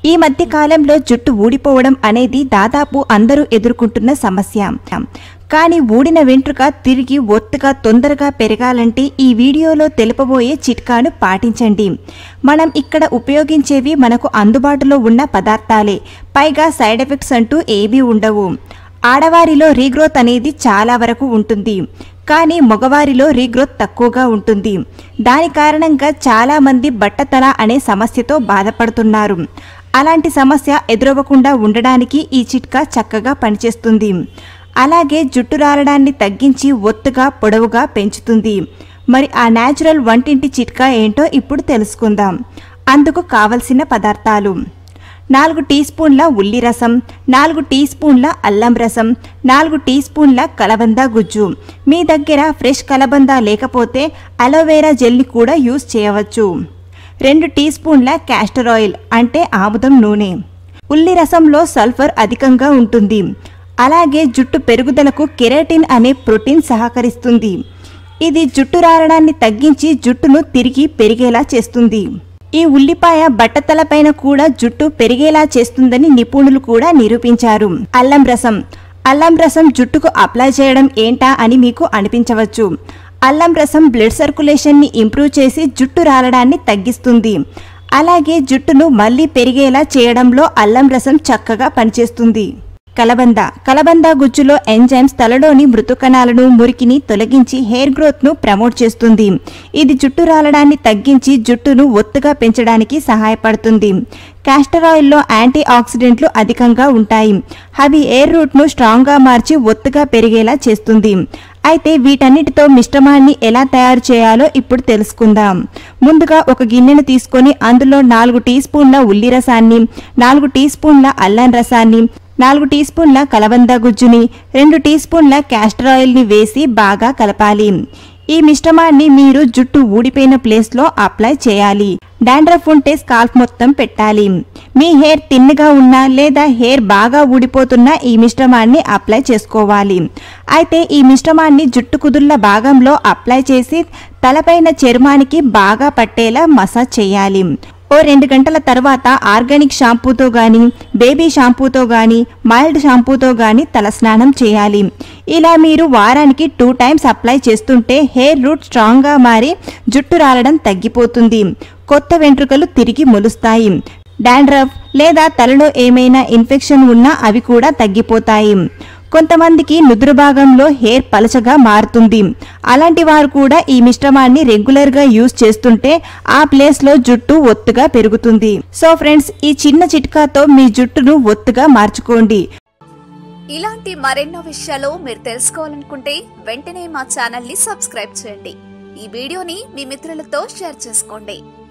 ఈ మధ్య కాలంలో జుట్టు ఊడిపోవడం అనేది దాదాపు అందరూ ఎదుర్కొంటున్న సమస్య కానీ ఊడిన వెంట్రుక తిరిగి ఒత్తుగా తొందరగా పెరగాలంటే ఈ వీడియోలో తెలుపబోయే చిట్కాను పాటించండి మనం ఇక్కడ ఉపయోగించేవి మనకు అందుబాటులో ఉన్న పదార్థాలే పైగా సైడ్ ఎఫెక్ట్స్ అంటూ ఏవీ ఉండవు ఆడవారిలో రీగ్రోత్ అనేది చాలా వరకు ఉంటుంది కానీ మగవారిలో రీగ్రోత్ తక్కువగా ఉంటుంది దాని కారణంగా చాలా మంది బట్టతల అనే సమస్యతో బాధపడుతున్నారు అలాంటి సమస్య ఎదురవ్వకుండా ఉండడానికి ఈ చిట్కా చక్కగా పనిచేస్తుంది అలాగే జుట్టు రాలడాన్ని తగ్గించి ఒత్తుగా పొడవుగా పెంచుతుంది మరి ఆ న్యాచురల్ వంటింటి చిట్కా ఏంటో ఇప్పుడు తెలుసుకుందాం అందుకు కావలసిన పదార్థాలు నాలుగు టీ స్పూన్ల ఉల్లి రసం నాలుగు టీ స్పూన్ల అల్లం రసం నాలుగు టీ స్పూన్ల కలబంద గుజ్జు మీ దగ్గర ఫ్రెష్ కలబంద లేకపోతే అలోవెరా జెల్ని కూడా యూస్ చేయవచ్చు రెండు టీ స్పూన్ల క్యాస్టర్ ఆయిల్ అంటే ఆముదం నూనె ఉల్లి రసంలో సల్ఫర్ అధికంగా ఉంటుంది అలాగే జుట్టు పెరుగుదలకు కెరాటిన్ అనే ప్రోటీన్ సహకరిస్తుంది ఇది జుట్టు రాలడాన్ని తగ్గించి జుట్టును తిరిగి పెరిగేలా చేస్తుంది ఈ ఉల్లిపాయ బట్టతలపైన కూడా జుట్టు పెరిగేలా చేస్తుందని నిపుణులు కూడా నిరూపించారు అల్లం రసం అల్లం రసం జుట్టుకు అప్లై చేయడం ఏంటా అని మీకు అనిపించవచ్చు అల్లం రసం బ్లడ్ సర్క్యులేషన్ని ఇంప్రూవ్ చేసి జుట్టు రాలడాన్ని తగ్గిస్తుంది అలాగే జుట్టును మళ్ళీ పెరిగేలా చేయడంలో అల్లం రసం చక్కగా పనిచేస్తుంది కలబంద కలబంద గుజ్జులో ఎంజైమ్స్ తలలోని మృతు కణాలను మురికిని తొలగించి హెయిర్ గ్రోత్ ను ప్రమోట్ చేస్తుంది ఇది జుట్టు రాలడాన్ని తగ్గించి జుట్టును ఒత్తుగా పెంచడానికి సహాయపడుతుంది కాస్టర్ ఆయిల్లో యాంటీ ఆక్సిడెంట్లు అధికంగా ఉంటాయి అవి ఎయిర్ రూట్ ను స్ట్రాంగ్ గా మార్చి ఒత్తుగా పెరిగేలా చేస్తుంది అయితే వీటన్నిటితో మిశ్రమాన్ని ఎలా తయారు చేయాలో ఇప్పుడు తెలుసుకుందాం ముందుగా ఒక గిన్నెను తీసుకొని అందులో నాలుగు టీ స్పూన్ల ఉల్లి రసాన్ని నాలుగు టీ స్పూన్ల అల్లం రసాన్ని నాలుగు టీ స్పూన్ల కలబంద గుజ్జుని రెండు టీ స్పూన్ల క్యాస్టర్ ఆయిల్ని వేసి బాగా కలపాలి ఈ మిశ్రమాన్ని మీరు జుట్టు ఊడిపోయిన ప్లేస్లో అప్లై చేయాలి డాండ్రఫ్ ఉంటే స్కాల్ఫ్ మొత్తం పెట్టాలి మీ హెయిర్ తిన్నగా ఉన్నా లేదా హెయిర్ బాగా ఊడిపోతున్నా ఈ మిశ్రమాన్ని అప్లై చేసుకోవాలి అయితే ఈ మిశ్రమాన్ని జుట్టు కుదుళ్ళ భాగంలో అప్లై చేసి తలపైన చర్మానికి బాగా పట్టేలా మసాజ్ చేయాలి ఓ రెండు గంటల తర్వాత ఆర్గానిక్ షాంపూతో గాని బేబీ షాంపూతో గాని మైల్డ్ షాంపూతో గాని తలస్నానం చేయాలి ఇలా మీరు వారానికి టూ టైమ్స్ అప్లై చేస్తుంటే హెయిర్ రూట్ స్ట్రాంగ్గా మారి జుట్టు రాలడం తగ్గిపోతుంది కొత్త వెంట్రుకలు తిరిగి మొలుస్తాయి డాండ్రఫ్ లేదా తలలో ఏమైనా ఇన్ఫెక్షన్ ఉన్నా అవి కూడా తగ్గిపోతాయి కొంతమందికి నుదురు భాగంలో హెయిర్ పలచగా మారుతుంది అలాంటి వారు కూడా ఈ మిశ్రమాన్ని రెగ్యులర్ గా యూజ్ చేస్తుంటే ఆ ప్లేస్ లో జుట్టు ఒత్తుగా పెరుగుతుంది సో ఫ్రెండ్స్ ఈ చిన్న చిట్కాతో మీ జుట్టును ఒత్తుగా మార్చుకోండి ఇలాంటి మరెన్నో విషయాలు మీరు తెలుసుకోవాలనుకుంటే వెంటనే మా ఛానల్ ని సబ్స్క్రైబ్ చేయండి ఈ వీడియోని మీ మిత్రులతో షేర్ చేసుకోండి